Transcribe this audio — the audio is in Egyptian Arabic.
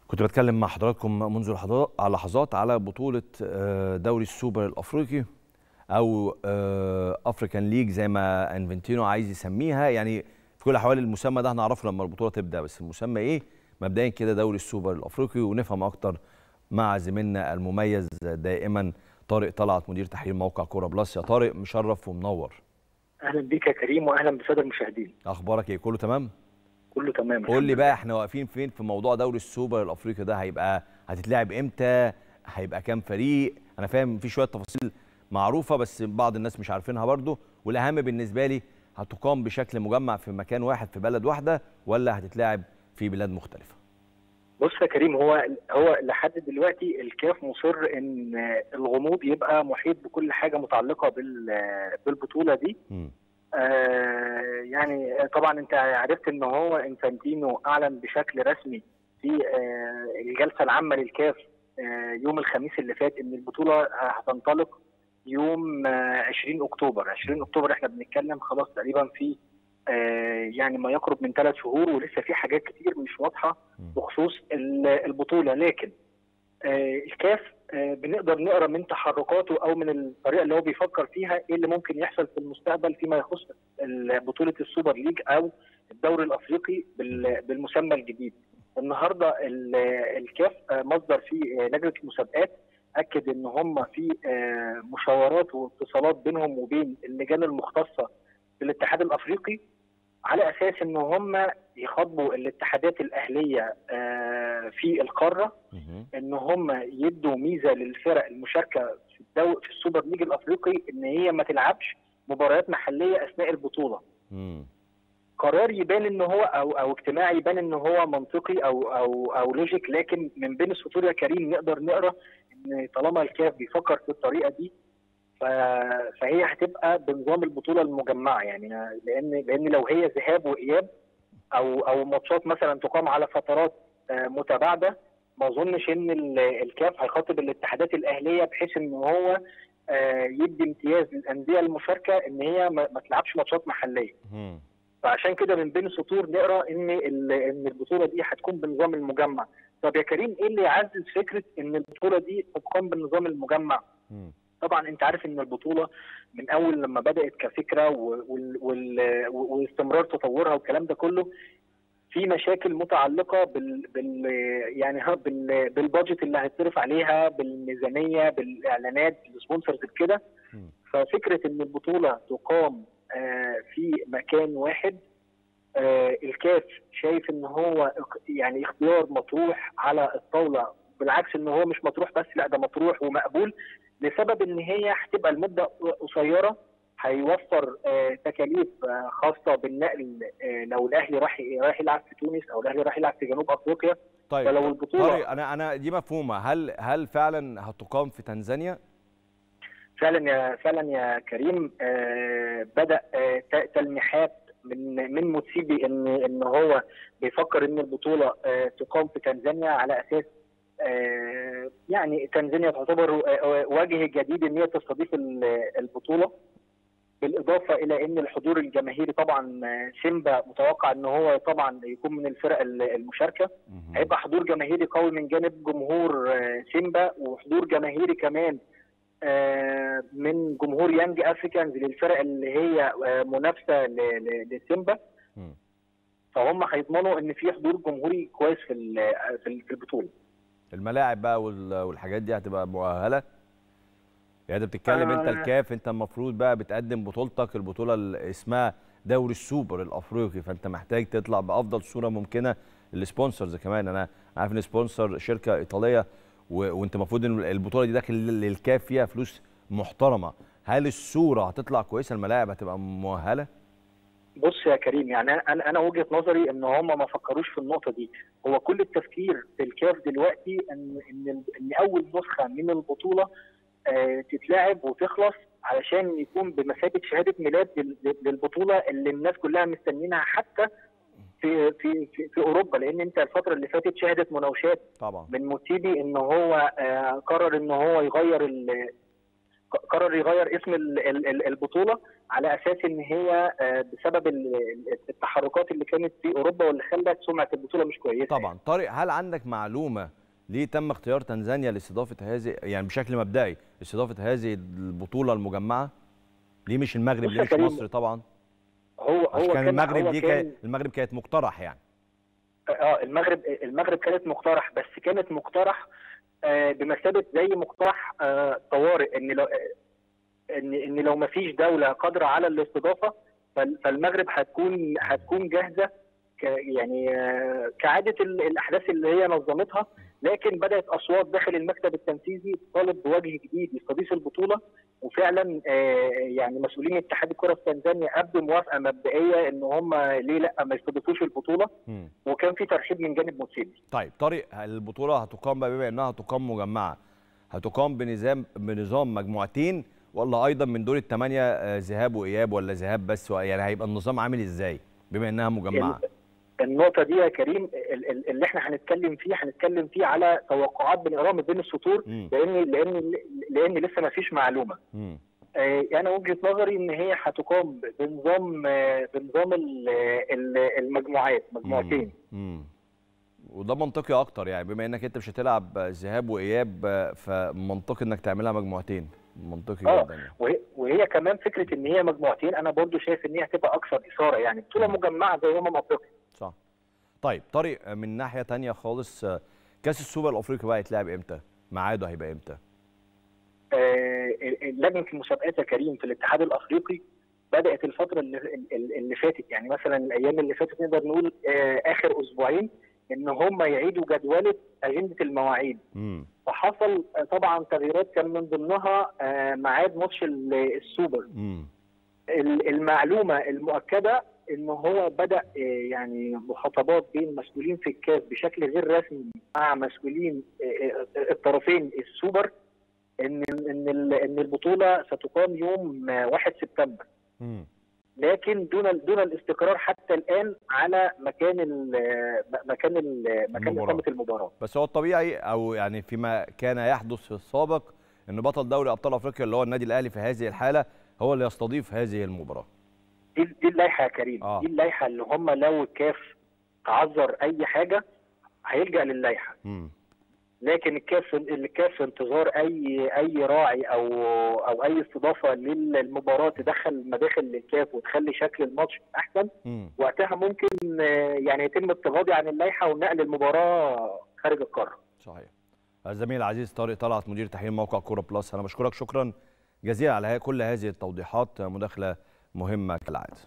كنت بتكلم مع حضراتكم منذ لحظات على بطولة دوري السوبر الأفريقي أو أفريكان ليج زي ما انفنتينو عايز يسميها يعني في كل الأحوال المسمى ده هنعرفه لما البطولة تبدأ بس المسمى إيه مبدئيا كده دوري السوبر الأفريقي ونفهم أكتر مع زميلنا المميز دائما طارق طلعت مدير تحرير موقع كوره بلس يا طارق مشرف ومنور اهلا بيك يا كريم واهلا بالساده المشاهدين اخبارك ايه كله تمام كله تمام قول لي بقى احنا واقفين فين في موضوع دوري السوبر الافريقي ده هيبقى هتتلعب امتى هيبقى كام فريق انا فاهم في شويه تفاصيل معروفه بس بعض الناس مش عارفينها برضو والاهم بالنسبه لي هتقام بشكل مجمع في مكان واحد في بلد واحده ولا هتتلعب في بلاد مختلفه بص يا كريم هو هو لحد دلوقتي الكاف مصر ان الغموض يبقى محيط بكل حاجه متعلقه بالبطوله دي م. آه يعني طبعا انت عرفت ان هو انفانتينو اعلن بشكل رسمي في آه الجلسه العامه للكاف آه يوم الخميس اللي فات ان البطوله هتنطلق يوم 20 اكتوبر 20 اكتوبر احنا بنتكلم خلاص تقريبا في يعني ما يقرب من ثلاث شهور ولسه في حاجات كتير مش واضحه بخصوص البطوله لكن الكاف بنقدر نقرا من تحركاته او من الطريقه اللي هو بيفكر فيها ايه اللي ممكن يحصل في المستقبل فيما يخص بطوله السوبر ليج او الدوري الافريقي بالمسمى الجديد. النهارده الكاف مصدر في لجنه المسابقات اكد ان هم في مشاورات واتصالات بينهم وبين اللجان المختصه في الاتحاد الافريقي على اساس ان هم يخاطبوا الاتحادات الاهليه في القاره ان هم يدوا ميزه للفرق المشاركه في الدو في السوبر ليج الافريقي ان هي ما تلعبش مباريات محليه اثناء البطوله. قرار يبان ان هو او او اجتماع يبان ان هو منطقي او او او لوجيك لكن من بين السطور يا كريم نقدر نقرا ان طالما الكاف بيفكر في الطريقه دي فهي هتبقى بنظام البطوله المجمعه يعني لان لان لو هي ذهاب واياب او او ماتشات مثلا تقام على فترات متباعده ما اظنش ان الكاف هيخاطب الاتحادات الاهليه بحيث ان هو يدي امتياز للانديه المشاركه ان هي ما تلعبش ماتشات محليه. فعشان كده من بين السطور نقرا ان ان البطوله دي هتكون بنظام المجمع. طب يا كريم ايه اللي يعزز فكره ان البطوله دي تقام بالنظام المجمع؟ طبعا انت عارف ان البطوله من اول لما بدات كفكره واستمرار تطورها والكلام ده كله في مشاكل متعلقه بال, بال يعني بال بالبادجت اللي هيتصرف عليها بالميزانيه بالاعلانات بالسبونسرز بكده ففكره ان البطوله تقام في مكان واحد الكاف شايف ان هو يعني اختيار مطروح على الطاوله بالعكس ان هو مش مطروح بس لا ده مطروح ومقبول لسبب ان هي هتبقى المده قصيره هيوفر آه تكاليف آه خاصه بالنقل آه لو الاهلي راح رايح يلعب في تونس او الاهلي راح يلعب في جنوب افريقيا طيب فلو البطوله طيب انا انا دي مفهومه هل هل فعلا هتقام في تنزانيا؟ فعلا يا فعلا يا كريم بدا تلميحات من من موتسيبي ان ان هو بيفكر ان البطوله تقام في تنزانيا على اساس يعني تنزانيا تعتبر وجه جديد ان هي تستضيف البطوله بالاضافه الى ان الحضور الجماهيري طبعا سيمبا متوقع ان هو طبعا يكون من الفرق المشاركه هيبقى حضور جماهيري قوي من جانب جمهور سيمبا وحضور جماهيري كمان من جمهور يانج افريكانز للفرق اللي هي منافسه لسيمبا فهم هيضمنوا ان في حضور جمهوري كويس في في البطوله الملاعب بقى والحاجات دي هتبقى مؤهله يعني انت بتتكلم آه انت الكاف انت المفروض بقى بتقدم بطولتك البطوله اللي اسمها دوري السوبر الافريقي فانت محتاج تطلع بافضل صوره ممكنه للسبونسرز كمان انا عارف ان سبونسر شركه ايطاليه و... وانت المفروض ان البطوله دي داخل للكاف فيها فلوس محترمه هل الصوره هتطلع كويسه الملاعب هتبقى مؤهله بص يا كريم يعني انا انا وجهه نظري ان هم ما فكروش في النقطه دي هو كل التفكير في الكاف دلوقتي ان ان ان اول نسخه من البطوله آه تتلعب وتخلص علشان يكون بمثابه شهاده ميلاد للبطوله اللي الناس كلها مستنيينها حتى في في في, في اوروبا لان انت الفتره اللي فاتت شهدت مناوشات طبعا من موتيبي ان هو آه قرر ان هو يغير قرر يغير اسم البطوله على اساس ان هي آه، بسبب ال- التحركات اللي كانت في اوروبا واللي خلت سمعه البطوله مش كويسه طبعا طارق هل عندك معلومه ليه تم اختيار تنزانيا لاستضافه هذه يعني بشكل مبدئي استضافه هذه البطوله المجمعه ليه مش المغرب بص ليه يا مش كريم، مصر طبعا هو عشان هو كان كان المغرب هو دي كان كان المغرب كانت مقترح يعني اه المغرب المغرب كانت مقترح بس كانت مقترح آه، بمثابه زي مقترح آه، طوارئ ان لو ان ان لو ما فيش دوله قادره على الاستضافه فال- فالمغرب هتكون هتكون جاهزه ك يعني آه، كعاده ال- الاحداث اللي هي نظمتها لكن بدات اصوات داخل المكتب التنفيذي تطالب بوجه جديد يستضيف البطوله وفعلا آه، يعني مسؤولين اتحاد الكره في تنزانيا ابدوا موافقه مبدئيه ان هم ليه لا ما يستضيفوش البطوله مم. وكان في ترحيب من جانب موتسيبي طيب طارق البطوله هتقام بقى بما انها هتقام مجمعه هتقام بنظام بنظام مجموعتين ولا ايضا من دور الثمانيه آه، ذهاب واياب ولا ذهاب بس يعني هيبقى النظام عامل ازاي بما انها مجمعه النقطة دي يا كريم ال- ال- اللي احنا هنتكلم فيه هنتكلم فيه على توقعات بنقراها من بين السطور مم. لان لان لان لسه ما فيش معلومة. مم. آه، انا وجهة نظري ان هي هتقام بنظام آه، بنظام ال- ال- المجموعات مجموعتين. مم. وده منطقي اكتر يعني بما انك انت مش هتلعب ذهاب واياب آه، فمنطقي انك تعملها مجموعتين منطقي اه جدا يعني. وهي, وهي كمان فكرة ان هي مجموعتين انا برضو شايف ان هي هتبقى اكثر اثارة يعني بطولة مجمعة زي امم افريقيا. صح طيب طارق آه، من ناحيه تانية خالص آه، كاس السوبر الافريقي بقى هيتلعب امتى ميعاده هيبقى امتى آه، لجنه المسابقات يا كريم في الاتحاد الافريقي بدات الفتره اللي, اللي فاتت يعني مثلا الايام اللي فاتت نقدر نقول آه، اخر اسبوعين ان هم يعيدوا جدوله اجنده المواعيد امم فحصل آه، طبعا تغييرات كان من ضمنها آه، ميعاد ماتش ال- السوبر امم ال- المعلومه المؤكده ان هو بدا آه، يعني مخاطبات بين مسؤولين في الكاس بشكل غير رسمي مع مسؤولين آه، آه، الطرفين السوبر ان ان ال- ان البطوله ستقام يوم آه، 1 سبتمبر امم لكن دون دون الاستقرار حتى الان على مكان ال مكان ال مكان المباراة. اقامه المباراه بس هو الطبيعي او يعني فيما كان يحدث في السابق ان بطل دوري ابطال افريقيا اللي هو النادي الاهلي في هذه الحاله هو اللي يستضيف هذه المباراه دي دي اللائحه يا كريم آه. دي اللائحه اللي هم لو الكاف تعذر اي حاجه هيلجا للائحه امم لكن الكاف الكاف في انتظار اي اي راعي او او اي استضافه للمباراه تدخل مداخل للكاف وتخلي شكل الماتش احسن امم وقتها ممكن آه، يعني يتم التغاضي عن اللائحه ونقل المباراه خارج القاره صحيح الزميل العزيز طارق طلعت مدير تحرير موقع كوره بلس انا بشكرك شكرا جزيلا على كل هذه التوضيحات مداخله مهمه كالعاده